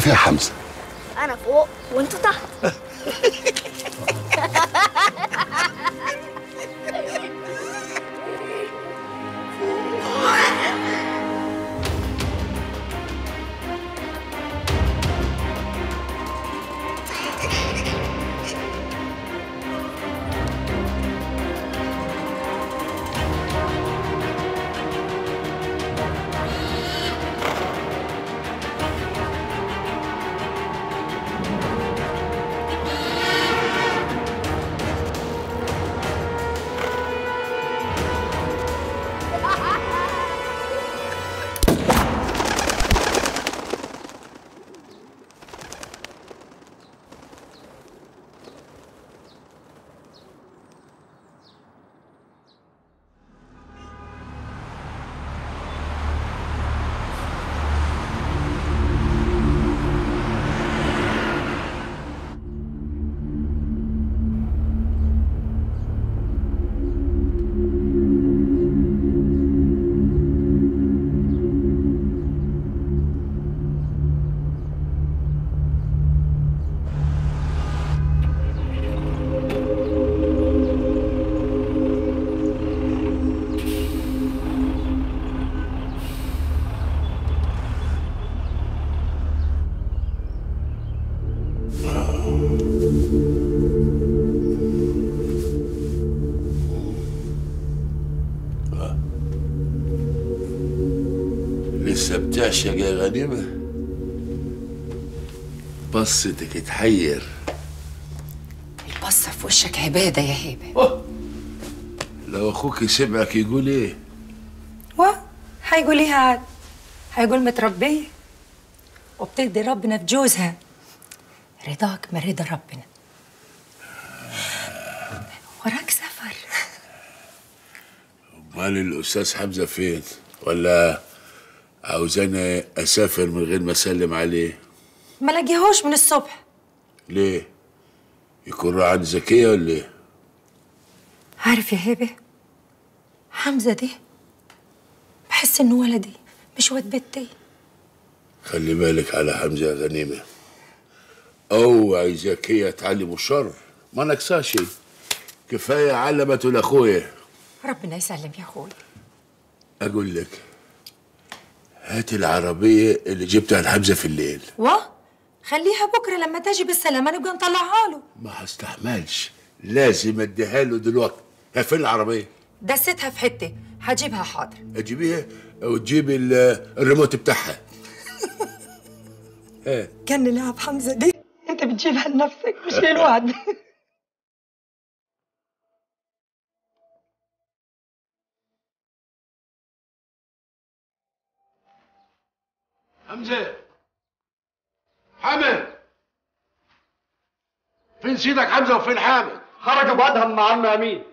فيها حمزه انا فوق وانتوا تحت لسه بتعشق يا غنيمة بصتك تحير البصة في وشك عبادة يا هيبة لو اخوك سمعك يقول ايه و هيقول ايه عاد هيقول متربية وبترضي ربنا في جوزها رضاك من رضا ربنا وراك سفر امال الاستاذ حمزه فين ولا عاوزاني اسافر من غير ما اسلم عليه ما لاقيهوش من الصبح ليه يكون راح عند زكيه ولا ايه عارف يا هبة حمزة دي بحس انه ولدي مش واد بنتي خلي بالك على حمزه يا غنيمه اوعي زكيه تعلم الشر ما نكساش كفايه علمته لاخويا ربنا يسلم يا اخوي اقول لك هات العربيه اللي جبتها لحمزه في الليل و خليها بكره لما تجي بالسلامه نبقى نطلعها له ما هستحملش لازم اديها له دلوقتي هي فين العربيه دستها في حته هجيبها حاضر اجيبيها وتجيبي ال- الريموت بتاعها ايه كان لعب حمزه دي انت بتجيبها لنفسك مش للوعد حمزه حامد فين سيدك حمزه وفين حامد خرجوا بعدهم مع عم امين